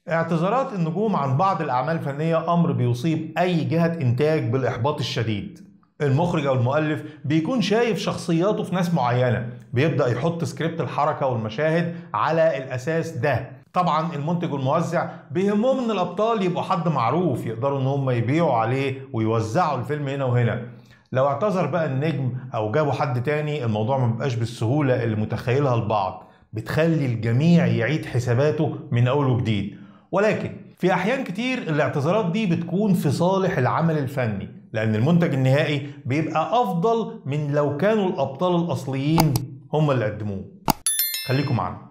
اعتذارات النجوم عن بعض الأعمال الفنية أمر بيصيب أي جهة إنتاج بالإحباط الشديد المخرج أو المؤلف بيكون شايف شخصياته في ناس معينة بيبدأ يحط سكريبت الحركة والمشاهد على الأساس ده طبعا المنتج والموزع بيهمهم ان الابطال يبقوا حد معروف يقدروا ان هم يبيعوا عليه ويوزعوا الفيلم هنا وهنا لو اعتذر بقى النجم او جابوا حد تاني الموضوع ما بيبقاش بالسهوله اللي متخيلها البعض بتخلي الجميع يعيد حساباته من اول وجديد ولكن في احيان كتير الاعتذارات دي بتكون في صالح العمل الفني لان المنتج النهائي بيبقى افضل من لو كانوا الابطال الاصليين هم اللي قدموه خليكم معانا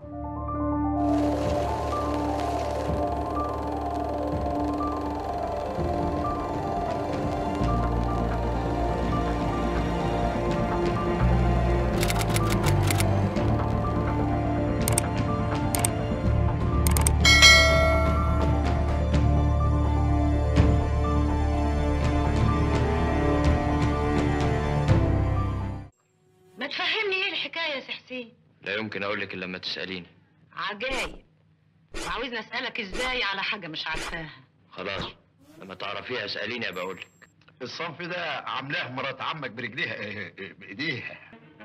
ما تفهمني ايه الحكايه يا سي حسين لا يمكن اقول لك الا لما تساليني عجايب وعاوزني اسالك ازاي على حاجه مش عارفاها خلاص لما تعرفيها اساليني ابقى اقول لك الصنف ده عاملاه مرات عمك برجليها إيه، إيه، بايديها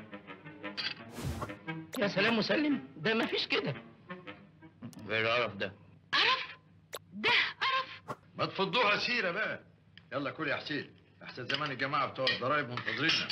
يا سلام مسلم ده ما فيش كده ايه القرف ده قرف ده قرف ما تفضوها سيره بقى يلا كل يا حسين احسن زمان الجماعه بتوع الضرايب منتظريننا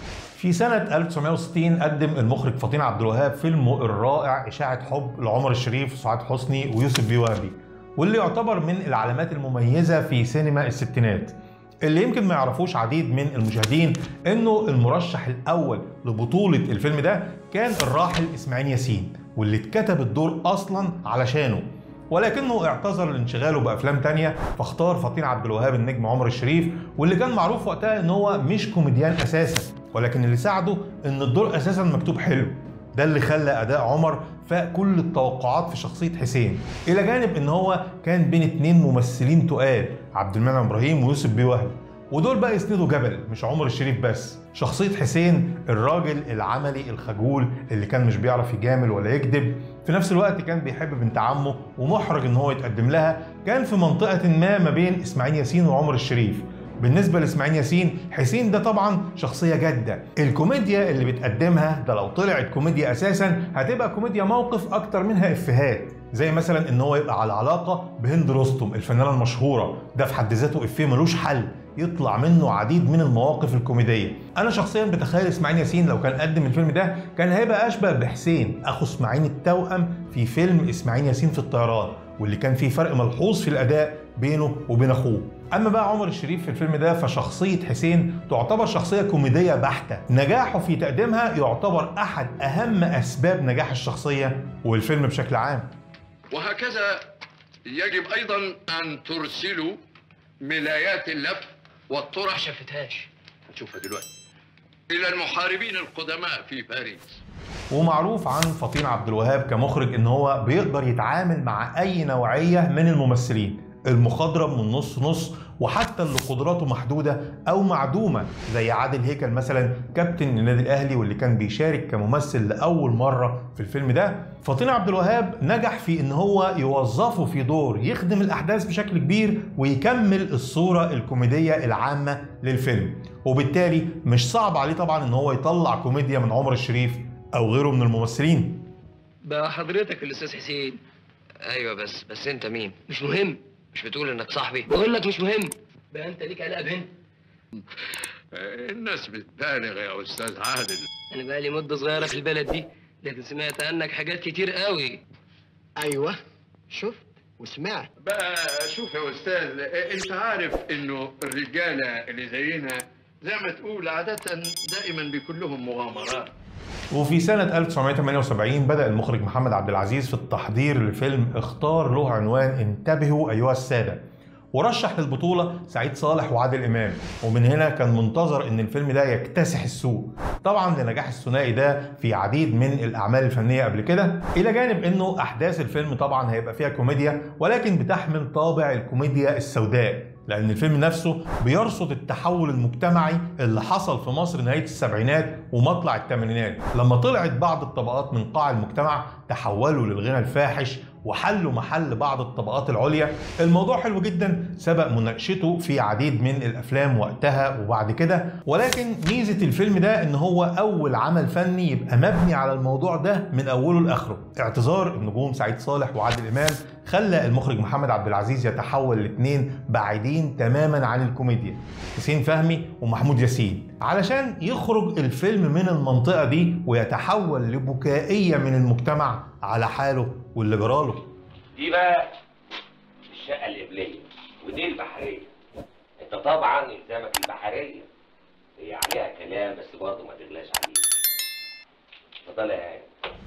في سنة 1960 قدم المخرج فطين عبد الوهاب فيلمه الرائع إشاعة حب لعمر الشريف وسعاد حسني ويوسف بيوابي واللي يعتبر من العلامات المميزة في سينما الستينات اللي يمكن ما يعرفوش عديد من المشاهدين انه المرشح الاول لبطولة الفيلم ده كان الراحل اسماعيل ياسين واللي اتكتب الدور اصلا علشانه ولكنه اعتذر لانشغاله بافلام تانية فاختار فطين عبد الوهاب النجم عمر الشريف واللي كان معروف وقتها ان هو مش كوميديان اساسا ولكن اللي ساعده ان الدور اساسا مكتوب حلو ده اللي خلى اداء عمر فاق كل التوقعات في شخصيه حسين الى جانب ان هو كان بين اتنين ممثلين تقال عبد المنعم ابراهيم ويوسف بيوهبي ودول بقى يسندوا جبل مش عمر الشريف بس شخصية حسين الراجل العملي الخجول اللي كان مش بيعرف يجامل ولا يكذب في نفس الوقت كان بيحب بنت عمه ومحرج ان هو يتقدم لها كان في منطقة ما ما بين اسماعيل ياسين وعمر الشريف بالنسبة لإسماعيل ياسين حسين ده طبعا شخصية جادة الكوميديا اللي بتقدمها ده لو طلعت كوميديا أساسا هتبقى كوميديا موقف أكتر منها إفيهات زي مثلا ان هو يبقى على علاقة بهند رستم الفنانة المشهورة ده في حد ذاته إفيه ملوش حل يطلع منه عديد من المواقف الكوميدية أنا شخصيا بتخيل إسماعيل ياسين لو كان قدم الفيلم ده كان هيبقى أشبه بحسين أخو إسماعيل التوأم في فيلم إسماعيل ياسين في الطيران واللي كان فيه فرق ملحوظ في الأداء بينه وبين أخوه اما بقى عمر الشريف في الفيلم ده فشخصيه حسين تعتبر شخصيه كوميديه بحته نجاحه في تقديمها يعتبر احد اهم اسباب نجاح الشخصيه والفيلم بشكل عام وهكذا يجب ايضا ان ترسلوا ملايات اللف والطرح شافتهاش هتشوفها دلوقتي الى المحاربين القدماء في باريس ومعروف عن فطين عبد الوهاب كمخرج ان هو بيقدر يتعامل مع اي نوعيه من الممثلين المخضرم من نص نص وحتى اللي قدراته محدوده او معدومه زي عادل هيكل مثلا كابتن النادي الاهلي واللي كان بيشارك كممثل لاول مره في الفيلم ده فطين عبد الوهاب نجح في ان هو يوظفه في دور يخدم الاحداث بشكل كبير ويكمل الصوره الكوميديه العامه للفيلم وبالتالي مش صعب عليه طبعا ان هو يطلع كوميديا من عمر الشريف او غيره من الممثلين بقى حضرتك الاستاذ حسين ايوه بس بس انت مين مش مهم مش بتقول انك صاحبي بقول لك مش مهم بقى انت ليك علاقه بنت الناس بتبالغ يا استاذ عادل انا بقى لي مده صغيره في البلد دي لكن سمعت عنك حاجات كتير قوي ايوه شفت وسمعت بقى شوف يا استاذ انت عارف انه الرجاله اللي زينا زي ما تقول عاده دائما بيكون لهم مغامرات وفي سنة 1978 بدأ المخرج محمد عبد العزيز في التحضير لفيلم اختار له عنوان انتبهوا أيها السادة ورشح للبطولة سعيد صالح وعادل إمام ومن هنا كان منتظر إن الفيلم ده يكتسح السوق طبعا لنجاح الثنائي ده في عديد من الأعمال الفنية قبل كده إلى جانب إنه أحداث الفيلم طبعا هيبقى فيها كوميديا ولكن بتحمل طابع الكوميديا السوداء لأن الفيلم نفسه بيرصد التحول المجتمعي اللي حصل في مصر نهاية السبعينات ومطلع الثمانينات لما طلعت بعض الطبقات من قاع المجتمع تحولوا للغنى الفاحش وحلوا محل بعض الطبقات العليا الموضوع حلو جدا سبق مناقشته في عديد من الافلام وقتها وبعد كده ولكن ميزه الفيلم ده ان هو اول عمل فني يبقى مبني على الموضوع ده من اوله لاخره اعتذار النجوم سعيد صالح وعادل امام خلى المخرج محمد عبد العزيز يتحول لاثنين بعيدين تماما عن الكوميديا حسين فهمي ومحمود ياسين علشان يخرج الفيلم من المنطقه دي ويتحول لبكائيه من المجتمع على حاله واللي جراله دي بقى الشقة القبلية ودي البحرية انت طبعا قدامك البحرية هي عليها كلام بس برضه ما تغلاش عليك اتفضل يا هاني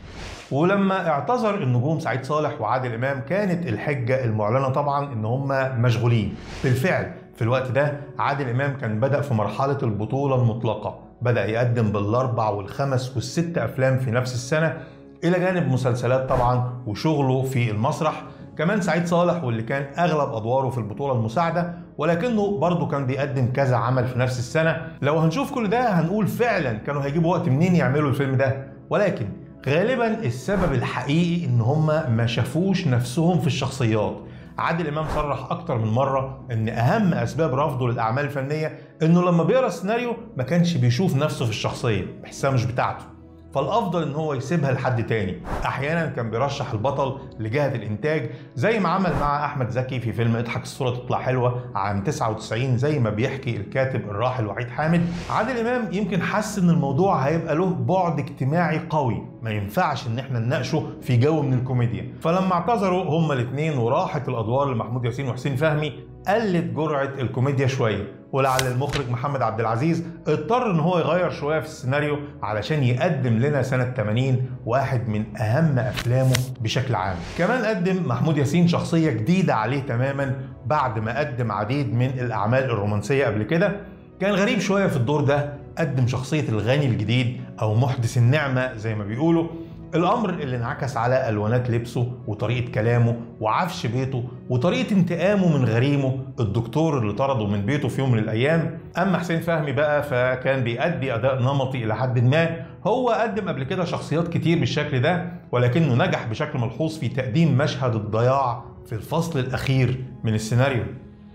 ولما اعتذر النجوم سعيد صالح وعادل امام كانت الحجه المعلنه طبعا ان هم مشغولين بالفعل في الوقت ده عادل امام كان بدا في مرحله البطوله المطلقه بدا يقدم بالاربع والخمس والست افلام في نفس السنه الى جانب مسلسلات طبعا وشغله في المسرح كمان سعيد صالح واللي كان اغلب ادواره في البطوله المساعده ولكنه برضه كان بيقدم كذا عمل في نفس السنه لو هنشوف كل ده هنقول فعلا كانوا هيجيبوا وقت منين يعملوا الفيلم ده ولكن غالبا السبب الحقيقي ان هم ما شافوش نفسهم في الشخصيات عادل امام صرح اكتر من مره ان اهم اسباب رفضه للاعمال الفنيه انه لما بيقرا السيناريو ما كانش بيشوف نفسه في الشخصيه بحسها مش بتاعته فالافضل ان هو يسيبها لحد تاني احيانا كان بيرشح البطل لجهه الانتاج زي ما عمل مع احمد زكي في فيلم اضحك الصوره تطلع حلوه عام 99 زي ما بيحكي الكاتب الراحل وحيد حامد عادل امام يمكن حس ان الموضوع هيبقى له بعد اجتماعي قوي ما ينفعش ان احنا نناقشه في جو من الكوميديا فلما اعتذروا هما الاثنين وراحت الادوار لمحمود ياسين وحسين فهمي قلت جرعه الكوميديا شويه ولعل المخرج محمد عبد العزيز اضطر ان هو يغير شويه في السيناريو علشان يقدم لنا سنه 80 واحد من اهم افلامه بشكل عام كمان قدم محمود ياسين شخصيه جديده عليه تماما بعد ما قدم عديد من الاعمال الرومانسيه قبل كده كان غريب شويه في الدور ده قدم شخصيه الغني الجديد او محدث النعمه زي ما بيقولوا الامر اللي انعكس على الوانات لبسه وطريقه كلامه وعفش بيته وطريقه انتقامه من غريمه الدكتور اللي طرده من بيته في يوم من الايام اما حسين فهمي بقى فكان بيأدي اداء نمطي الى حد ما هو قدم قبل كده شخصيات كتير بالشكل ده ولكنه نجح بشكل ملحوظ في تقديم مشهد الضياع في الفصل الاخير من السيناريو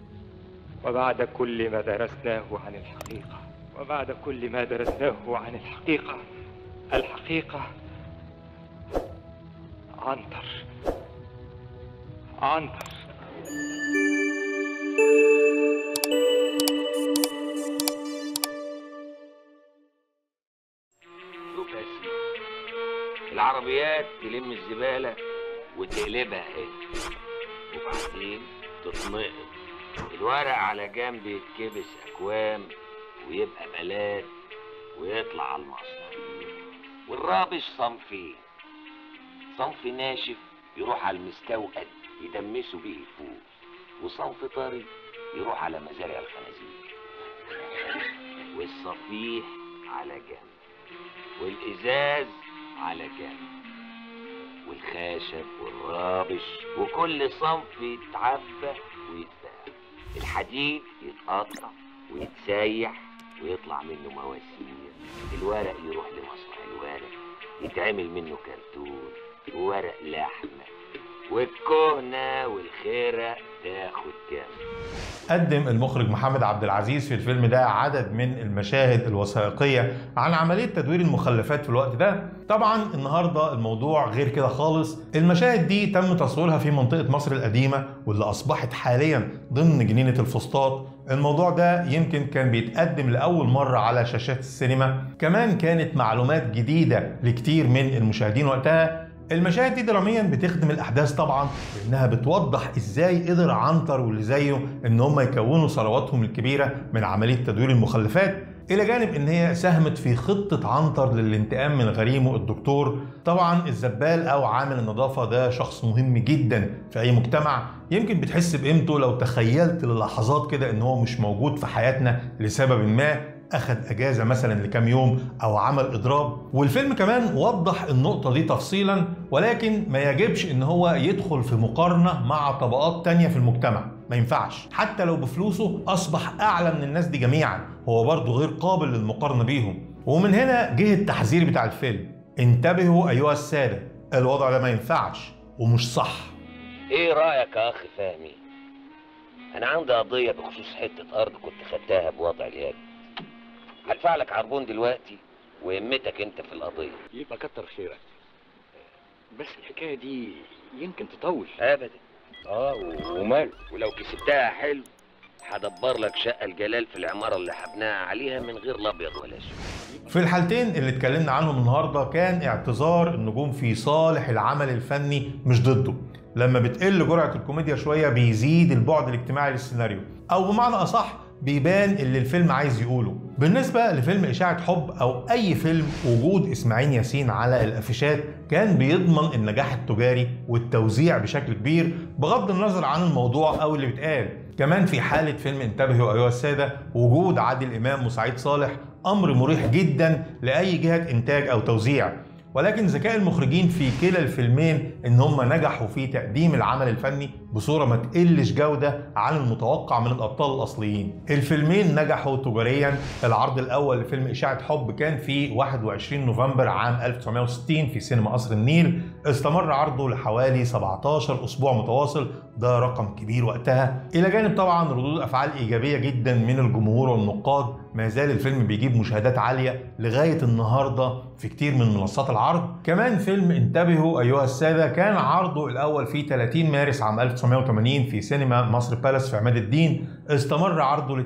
وبعد كل ما درسناه عن الحقيقة وبعد كل ما درسناه عن الحقيقة الحقيقة عنتر عنتر شوف يا سيدي العربيات تلم الزبالة وتقلبها هي وبعدين تتنقل الورق على جنب يتكبس أكوام ويبقى بلاد ويطلع على المصنع والرابش صنفين صنف ناشف يروح على المستوقد يدمسوا بيه الفول وصنف طري يروح على مزارع الخنازير والصفيح على جنب والإزاز على جنب والخشب والرابش وكل صنف يتعبى ويتباع الحديد يتقطع ويتسيح ويطلع منه مواسير الورق يروح لمصنع الورق يتعمل منه كرتون وورق لحمة والكهنة والخيرة تاخد جنب قدم المخرج محمد عبد العزيز في الفيلم ده عدد من المشاهد الوثائقية عن عملية تدوير المخلفات في الوقت ده طبعا النهاردة الموضوع غير كده خالص المشاهد دي تم تصويرها في منطقة مصر القديمة واللي أصبحت حاليا ضمن جنينة الفسطاط الموضوع ده يمكن كان بيتقدم لأول مرة على شاشات السينما كمان كانت معلومات جديدة لكتير من المشاهدين وقتها المشاهد دي دراميا بتخدم الاحداث طبعا لانها بتوضح ازاي قدر عنتر واللي زيه ان هم يكونوا ثرواتهم الكبيره من عمليه تدوير المخلفات الى جانب ان هي ساهمت في خطه عنتر للانتقام من غريمه الدكتور طبعا الزبال او عامل النظافه ده شخص مهم جدا في اي مجتمع يمكن بتحس بقيمته لو تخيلت للحظات كده ان هو مش موجود في حياتنا لسبب ما اخذ اجازه مثلا لكام يوم او عمل اضراب والفيلم كمان وضح النقطه دي تفصيلا ولكن ما يجبش ان هو يدخل في مقارنه مع طبقات تانية في المجتمع ما ينفعش حتى لو بفلوسه اصبح اعلى من الناس دي جميعا هو برضه غير قابل للمقارنه بيهم ومن هنا جه التحذير بتاع الفيلم انتبهوا ايها الساده الوضع ده ما ينفعش ومش صح ايه رايك يا اخ فهمي انا عندي قضيه بخصوص حته ارض كنت خدتها بوضع اليد هدفع لك عربون دلوقتي ويمتك انت في القضيه يبقى كتر خيرك بس الحكايه دي يمكن تطول ابدا اه و- ومال ولو كسبتها حلو هدبر لك شقه الجلال في العماره اللي حبناها عليها من غير لا ابيض ولا اسود في الحالتين اللي اتكلمنا عنهم النهارده كان اعتذار النجوم في صالح العمل الفني مش ضده لما بتقل جرعه الكوميديا شويه بيزيد البعد الاجتماعي للسيناريو او بمعنى اصح بيبان اللي الفيلم عايز يقوله بالنسبة لفيلم إشاعة حب أو أي فيلم وجود إسماعيل ياسين على الأفيشات كان بيضمن النجاح التجاري والتوزيع بشكل كبير بغض النظر عن الموضوع أو اللي بيتقال كمان في حالة فيلم انتبهوا أيها السادة وجود عادل إمام وسعيد صالح أمر مريح جدا لأي جهة إنتاج أو توزيع ولكن ذكاء المخرجين في كلا الفيلمين ان هم نجحوا في تقديم العمل الفني بصوره ما تقلش جوده عن المتوقع من الابطال الاصليين. الفيلمين نجحوا تجاريا، العرض الاول لفيلم اشاعه حب كان في 21 نوفمبر عام 1960 في سينما قصر النيل، استمر عرضه لحوالي 17 اسبوع متواصل، ده رقم كبير وقتها، الى جانب طبعا ردود افعال ايجابيه جدا من الجمهور والنقاد، ما زال الفيلم بيجيب مشاهدات عاليه لغايه النهارده في كتير من منصات العرض كمان فيلم انتبهوا ايها الساده كان عرضه الاول في 30 مارس عام 1980 في سينما مصر بالاس في عماد الدين استمر عرضه ل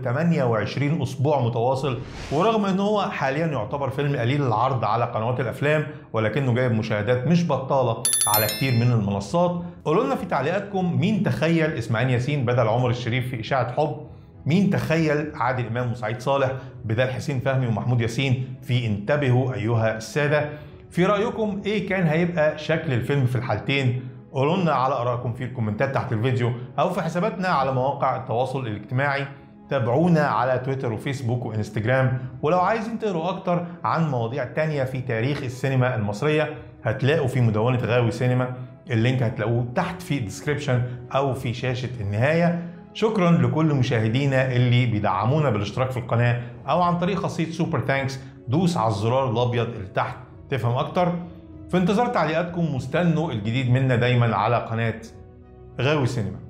28 اسبوع متواصل ورغم ان هو حاليا يعتبر فيلم قليل العرض على قنوات الافلام ولكنه جايب مشاهدات مش بطاله على كتير من المنصات قولوا لنا في تعليقاتكم مين تخيل اسماعيل ياسين بدل عمر الشريف في اشاعه حب مين تخيل عادل امام وسعيد صالح بدل حسين فهمي ومحمود ياسين في انتبهوا ايها الساده في رايكم ايه كان هيبقى شكل الفيلم في الحالتين قولوا لنا على ارائكم في الكومنتات تحت الفيديو او في حساباتنا على مواقع التواصل الاجتماعي تابعونا على تويتر وفيسبوك وانستجرام ولو عايزين تقروا اكتر عن مواضيع تانية في تاريخ السينما المصرية هتلاقوا في مدونة غاوي سينما اللينك هتلاقوه تحت في الديسكريبشن او في شاشة النهاية شكرا لكل مشاهدينا اللي بيدعمونا بالاشتراك في القناة او عن طريق خاصية سوبر ثانكس دوس على الزرار الابيض اللي تحت تفهم اكتر في انتظار تعليقاتكم واستنوا الجديد منا دايما على قناة غاوي سينما